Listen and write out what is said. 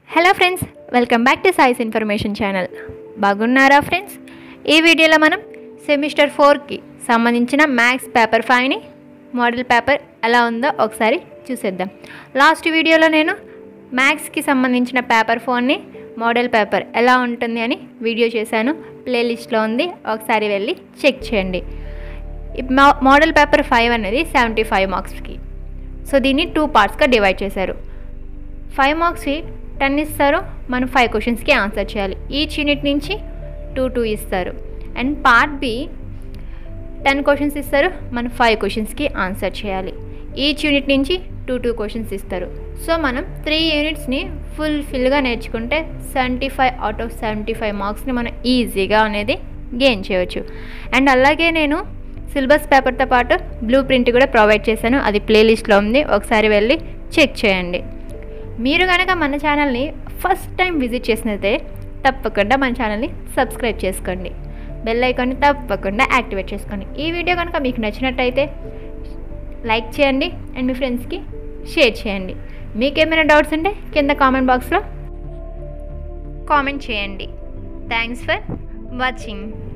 hello friends welcome back to Sai's information channel బాగున్నారా friends ఈ వీడియోలో మనం సెమిస్టర్ ఫోర్కి సంబంధించిన మ్యాథ్స్ పేపర్ ఫైవ్ని మోడల్ పేపర్ ఎలా ఉందో ఒకసారి చూసేద్దాం లాస్ట్ వీడియోలో నేను మ్యాథ్స్కి సంబంధించిన పేపర్ ఫోన్ని మోడల్ పేపర్ ఎలా ఉంటుంది అని వీడియో చేశాను ప్లేలిస్ట్లో ఉంది ఒకసారి వెళ్ళి చెక్ చేయండి ఈ మో- మోడల్ పేపర్ ఫైవ్ అనేది సెవెంటీ ఫైవ్ మార్క్స్కి సో దీన్ని టూ పార్ట్స్గా డివైడ్ చేశారు ఫైవ్ మార్క్స్కి టెన్ ఇస్తారు మనం ఫైవ్ క్వశ్చన్స్కి ఆన్సర్ చేయాలి ఈచ్ యూనిట్ నుంచి టూ టూ ఇస్తారు and part B ten questions ఇస్తారు మనం ఫైవ్ క్వశ్చన్స్కి ఆన్సర్ చేయాలి ఈచ్ యూనిట్ నుంచి టూ టూ క్వశ్చన్స్ ఇస్తారు సో మనం త్రీ యూనిట్స్ని ఫుల్ఫిల్గా నేర్చుకుంటే seventy five out of seventy five మార్క్స్ని మనం ఈజీగా అనేది గెయిన్ చేయవచ్చు అండ్ అలాగే నేను సిలబస్ పేపర్తో పాటు బ్లూ ప్రింట్ కూడా ప్రొవైడ్ చేశాను అది ప్లేలిస్ట్లో ఉంది ఒకసారి వెళ్ళి చెక్ చేయండి మీరు కనుక మన ఛానల్ని ఫస్ట్ టైం విజిట్ చేసినైతే తప్పకుండా మన ఛానల్ని సబ్స్క్రైబ్ చేసుకోండి బెల్ ఐకాన్ని తప్పకుండా యాక్టివేట్ చేసుకోండి ఈ వీడియో కనుక మీకు నచ్చినట్టయితే లైక్ చేయండి అండ్ మీ ఫ్రెండ్స్కి షేర్ చేయండి మీకు ఏమైనా డౌట్స్ ఉంటే కింద కామెంట్ బాక్స్లో కామెంట్ చేయండి థ్యాంక్స్ ఫర్ వాచింగ్